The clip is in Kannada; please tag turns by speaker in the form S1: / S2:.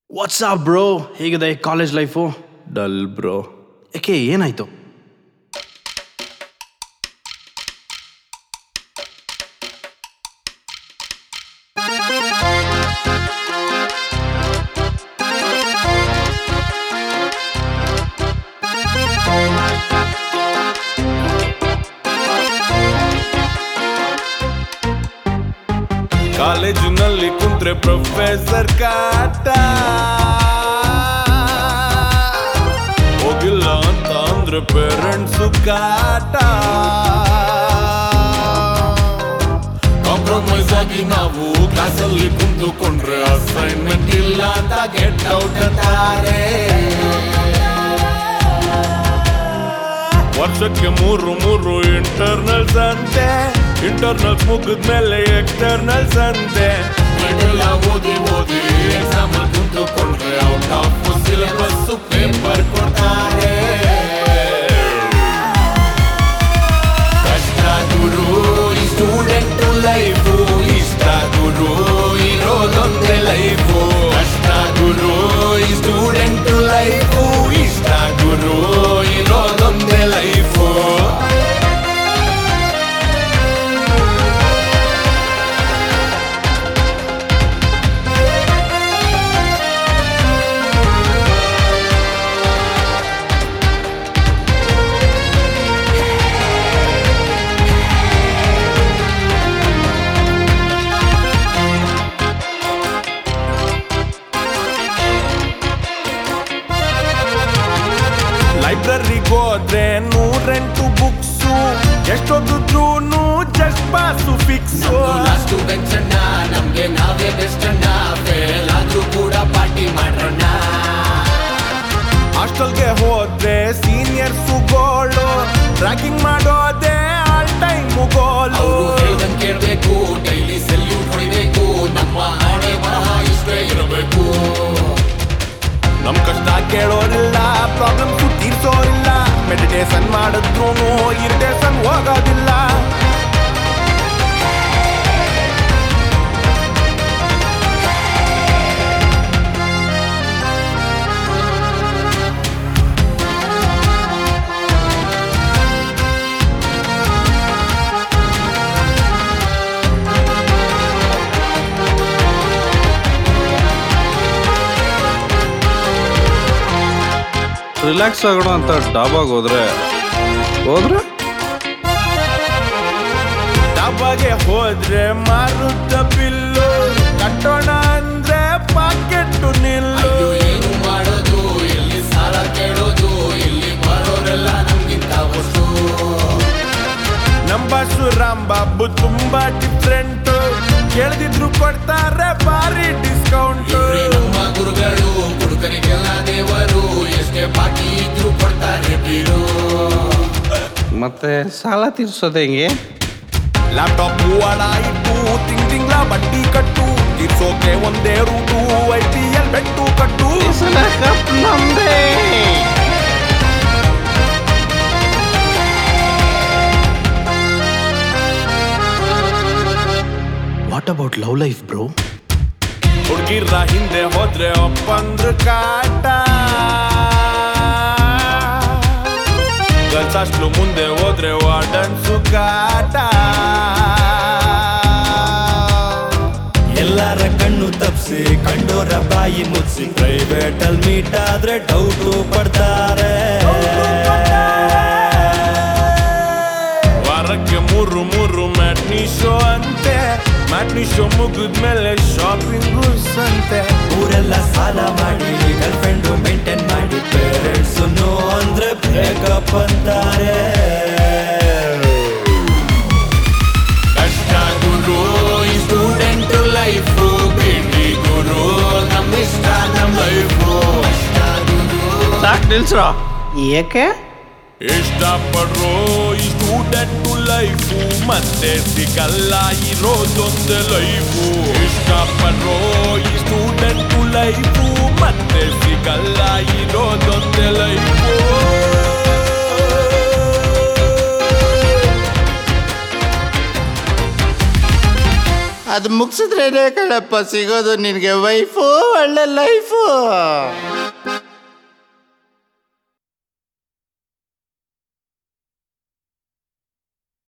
S1: ವಾಟ್ಸಾಪ್ ಬ್ರೋ ಹೇಗಿದೆ ಕಾಲೇಜ್ ಲೈಫು
S2: ಡಲ್ ಬ್ರೋ
S1: ಯಾಕೆ ಏನಾಯ್ತು
S2: ಕಾಲೇಜಿನಲ್ಲಿ ಕುಂತ್ರೆ ಪ್ರೊಫೆಸರ್ ಕಾಟ ಹೋಗಿಲ್ಲ ಅಂತ ಅಂದ್ರೆ ಪೇರೆಂಟ್ಸ್ ಕಾಟ ಕಾಂಪ್ರಮೈಸ್ ಆಗಿ ನಾವು ಕ್ಲಾಸಲ್ಲಿ ಕುಂತುಕೊಂಡ್ರೆ ಅಸೈನ್ಮೆಂಟ್ ಇಲ್ಲ ಅಂತ ಗೆಟ್ ಔಟ್ ಅಂತಾರೆ ವರ್ಷಕ್ಕೆ ಮೂರು ಮೂರು ಇಂಟರ್ನಲ್ಸ್ ಅಂತೆ ಇಂಟರ್ನಲ್ಸ್ ಮುಗಿದ್ಮೇಲೆ ಎಕ್ಸ್ಟರ್ನಲ್ಸ್ ಅಂತೆ ಎಲ್ಲ ಓದಿ ಓದಿ ಎಕ್ಸಾಮ್ ಕುಂತುಕೊಂಡ್ರೆ ಔಟ್ ಆಫ್ ಸಿಲೆಬಸ್ ಪೇಪರ್ ಕೊಡ್ತಾರೆ ಕಷ್ಟ ಗುರು ಈ ಸ್ಟೂಡೆಂಟ್ ಲೈಫು ಇಷ್ಟ ಗುರು ಇರೋದೊಂದೇ ಲೈಫು ಕಷ್ಟ ಗುರು ಈ ಸ್ಟೂಡೆಂಟ್ ಲೈಫು ಇಷ್ಟ ಗುರು ಇರೋದೊಂದೇ ಲೈಫು ಲೈಬ್ರರಿಗೆ ಹೋದ್ರೆ ನೂರೆಂಟು ಬುಕ್ಸು ಎಷ್ಟೊತ್ತಿದ್ರು ಜಸ್ಟ್ ಪಾಸು ಫಿಕ್ಸು
S3: ಲಾಸ್ಟು ಬೆಂಚಣ್ಣ ನಮ್ಗೆ ನಾವೇ ಬೆಸ್ಟ್ ಅಣ್ಣ ಫೇಲ್ ಆದ್ರೂ ಕೂಡ ಪಾರ್ಟಿ ಮಾಡ್ರಣ್ಣ
S2: ಹಾಸ್ಟೆಲ್ಗೆ ಹೋದ್ರೆ ಸೀನಿಯರ್ಸು ಗೋಳು ರ್ಯಾಕಿಂಗ್ ಮಾಡೋದೇ ಆಲ್ ಟೈಮ್ ಗೋಲು
S3: ಅವ್ರು ಹೇಳ್ದಂಗ್ ಕೇಳ್ಬೇಕು ಡೈಲಿ ಸೆಲ್ಯೂಟ್ ಹೊಡಿಬೇಕು ನಮ್ಮ ಹಣೆ ಬರಹ ಇಷ್ಟೇ ಇರಬೇಕು
S2: ನಮ್ ಕಷ್ಟ ಕೇಳೋರಿಲ್ಲ ಪ್ರಾಬ್ಲಮ್ಸು ತೀರ್ಸೋರಿಲ್ಲ ಮೆಡಿಟೇಷನ್ ಮಾಡಿದ್ರು ಇರಿಟೇಷನ್ ಹೋಗೋದಿಲ್ಲ
S4: ರಿಲ್ಯಾಕ್ಸ್ ಆಗೋಣ ಅಂತ ಡಾಬಾಗ್ ಹೋದ್ರೆ ಹೋದ್ರೆ
S2: ಡಬ್ಬಗೆ ಹೋದ್ರೆ ಮಾರುತ್ತ ಬಿಲ್ಲು ಕಟ್ಟೋಣ ಅಂದ್ರೆ ಪಾಕೆಟ್ಟು ನಿಲ್ಲು
S3: ಅಯ್ಯೋ ಏನು ಮಾಡೋದು ಎಲ್ಲಿ ಸಾಲ ಕೇಳೋದು ಇಲ್ಲಿ ಬರೋರೆಲ್ಲ ನಮ್ಗಿಂತ ಹೊಸು
S2: ನಮ್ಮ ಬಾಸು ರಾಮ್ ಬಾಬು ತುಂಬಾ ಡಿಫ್ರೆಂಟ್ ಕೇಳ್ದಿದ್ರು ಕೊಡ್ತಾರೆ ಭಾರಿ ಡಿಸ್ಕೌಂಟ್
S3: ಇವ್ರೇ ನಮ್ಮ ಗುರುಗಳು ಹುಡುಗರಿಗೆಲ್ಲ ದೇವರು ಎಷ್ಟೇ ಬಾಕಿ ಇದ್ರು ಕೊಡ್ತಾರೆ ಬೀರು
S4: ಮತ್ತೆ ಸಾಲ ತೀರ್ಸೋದು ಹೆಂಗೆ
S2: ಲ್ಯಾಪ್ಟಾಪ್ ಒಳ ಇಟ್ಟು ತಿಂಗ್ ತಿಂಗ್ಳ ಬಡ್ಡಿ ಕಟ್ಟು ತೀರ್ಸೋಕೆ ಒಂದೇ route I P L bet ಕಟ್ಟು
S4: ನಮ್ದೇ
S1: what about love life bro
S2: ಹುಡುಗಿರ ಹಿಂದೆ ಹೋದ್ರೆ ಒಪ್ಪಂದ್ರ ಕಾಟ ಗಲ್ಸಾಸ್ಲು ಮುಂದೆ ಹೋದ್ರೆ ವಾರ್ಡನ್ ಸುಕಾಟ
S5: ಎಲ್ಲರ ಕಣ್ಣು ತಪ್ಸಿ ಕಂಡೋರ ಬಾಯಿ ಮುಚ್ಚಿ ಪ್ರೈವೇಟ್ ಅಲ್ಲಿ ಮೀಟ್ ಆದ್ರೆ ಡೌಟು ಪಡ್ತಾರೆ
S2: ವಾರಕ್ಕೆ ಮೂರು ಮೂರು ಮ್ಯಾಟ್ನಿ ಶೋ ಅಂತೆ ಮ್ಯಾಟ್ನಿ ಶೋ ಮುಗಿದ್ಮೇಲೆ ಶಾಪಿಂಗು ಸಂತೆ
S5: ಊರೆಲ್ಲ ಸಾಲ ಮಾಡಿ ಗರ್ಲ್ ಫ್ರೆಂಡು ಮೇಂಟೈನ್ ಮಾಡಿ ಪೇರೆಂಟ್ಸ್ ನೋ ಅಂದ್ರೆ ಬ್ರೇಕಪ್ ಅಂತಾರೆ
S3: ಕಷ್ಟ ಗುರು ಈ ಸ್ಟೂಡೆಂಟ್ ಲೈಫು ಬಿಡಿ ಗುರು ನಮ್ಮ ಇಷ್ಟ ನಮ್ಮ ಲೈಫು ಕಷ್ಟ ಗುರು
S4: ಸಾಕು ನಿಲ್ಸ್ರ ಏಕೆ
S2: ಇಷ್ಟಪಡ್ರೋ ಈ ಸ್ಟೂಡೆಂಟ್ ಲೈಫು ಮತ್ತೆ ಸಿಗಲ್ಲ ಇರೋದೊಂದು ಲೈಫು ಇಷ್ಟಪಡ್ರೋ ಈ ಸ್ಟೂಡೆಂಟ್ ಲೈಫು ಮತ್ತೆ ಸಿಗಲ್ಲ ಇರೋದೊಂದು ಲೈಫು
S6: ಅದು ಮುಗಿಸಿದ್ರೇನೆ ಕಣಪ್ಪ ಸಿಗೋದು ನಿನಗೆ ವೈಫು ಒಳ್ಳೆ ಲೈಫು